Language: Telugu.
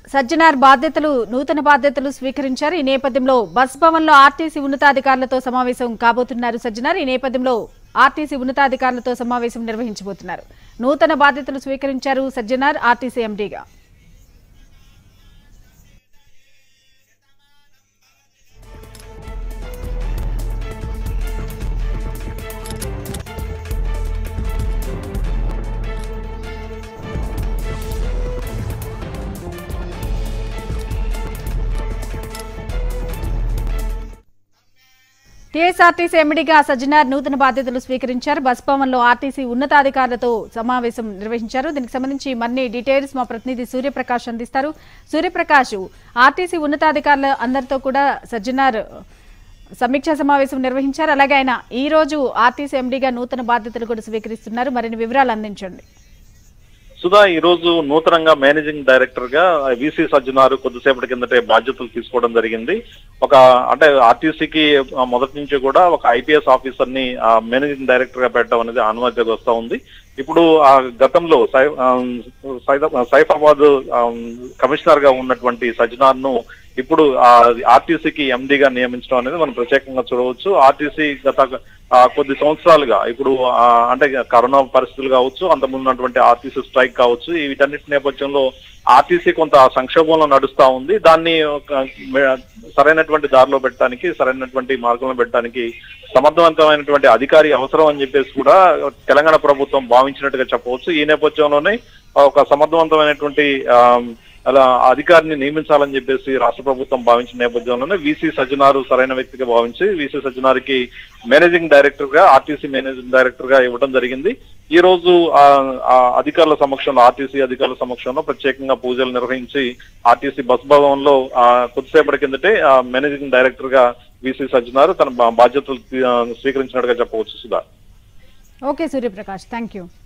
సజ్జనార్ బాధ్యతలు నూతన బాధ్యతలు స్వీకరించారు ఈ నేపథ్యంలో బస్ భవన్ లో ఆర్టీసీ ఉన్నతాధికారులతో సమావేశం కాబోతున్నారు సజ్జనార్ ఈ నేపథ్యంలో ఆర్టీసీ ఉన్నతాధికారులతో సమావేశం నిర్వహించబోతున్నారు నూతన బాధ్యతలు స్వీకరించారు సజ్జనార్ ఆర్టీసీ ఎండీగా టీఎస్ఆర్టీసీ ఎండీగా సజ్జనార్ నూతన బాధ్యతలు స్వీకరించారు బస్ భవన్లో ఆర్టీసీ ఉన్నతాధికారులతో సమావేశం నిర్వహించారు దీనికి సంబంధించి మరిన్ని డీటెయిల్స్ మా ప్రతినిధి సూర్యప్రకాష్ అందిస్తారు సూర్యప్రకాష్ ఆర్టీసీ ఉన్నతాధికారుల అందరితో కూడా సజ్జనార్ సమీక్షా సమావేశం నిర్వహించారు అలాగే ఆయన ఈ రోజు ఆర్టీసీ ఎండీగా నూతన బాధ్యతలు కూడా స్వీకరిస్తున్నారు మరిన్ని వివరాలు అందించండి సుధా ఈ రోజు నూతనంగా మేనేజింగ్ డైరెక్టర్ గా విసి సజ్జనారు కొద్దిసేపటి కిందటే బాధ్యతలు తీసుకోవడం జరిగింది ఒక అంటే ఆర్టీసీకి మొదటి నుంచి కూడా ఒక ఐపీఎస్ ఆఫీసర్ ని మేనేజింగ్ డైరెక్టర్ గా పెట్టడం అనేది ఆనువాద్యంగా వస్తా ఉంది ఇప్పుడు ఆ గతంలో సై- ఆ, సైదా- సైఫాబాద్ ఆ, కమిషనర్ గా ఉన్నటువంటి సజ్జనార్ ను ఇప్పుడు ఆర్టీసీకి ఎండీగా నియమించడం అనేది మనం ప్రత్యేకంగా చూడవచ్చు ఆర్టీసీ గత ఆ, కొద్ది సంవత్సరాలుగా ఇప్పుడు ఆ, అంటే కరోనా పరిస్థితులు కావచ్చు అంతకుముందు ఉన్నటువంటి ఆర్టీసీ స్ట్రైక్ కావచ్చు ఈ వీటన్నిటి నేపథ్యంలో ఆర్టీసీ కొంత సంక్షోభంలో నడుస్తా ఉంది దాన్ని ఒక మె- సరైనటువంటి దారిలో పెట్టడానికి సరైనటువంటి మార్గంలో పెట్టడానికి సమర్థవంతమైనటువంటి అధికారి అవసరం అని చెప్పేసి కూడా తెలంగాణ ప్రభుత్వం భావించినట్టుగా చెప్పవచ్చు ఈ నేపథ్యంలోనే ఒక సమర్థవంతమైనటువంటి ఆ, అలా అధికారిని నియమించాలని చెప్పేసి రాష్ట్ర ప్రభుత్వం భావించిన నేపథ్యంలోనే వీసీ సజ్జనారు సరైన వ్యక్తిగా భావించి వీసీ సజ్జనారికి మేనేజింగ్ డైరెక్టర్ గా ఆర్టీసీ మేనేజింగ్ డైరెక్టర్ గా ఇవ్వడం జరిగింది ఈ రోజు ఆ ఆ అధికారుల సమక్షంలో ఆర్టీసీ అధికారుల సమక్షంలో ప్రత్యేకంగా పూజలు నిర్వహించి ఆర్టీసీ బస్ భవన్ లో ఆ, కొద్దిసేపటి కిందటే ఆ మేనేజింగ్ డైరెక్టర్ గా వీసీ సజ్జనారు తన బా- బాధ్యతలు ఆ, స్వీకరించినట్టుగా చెప్పవచ్చు Sudha okay Suryaprakash thank you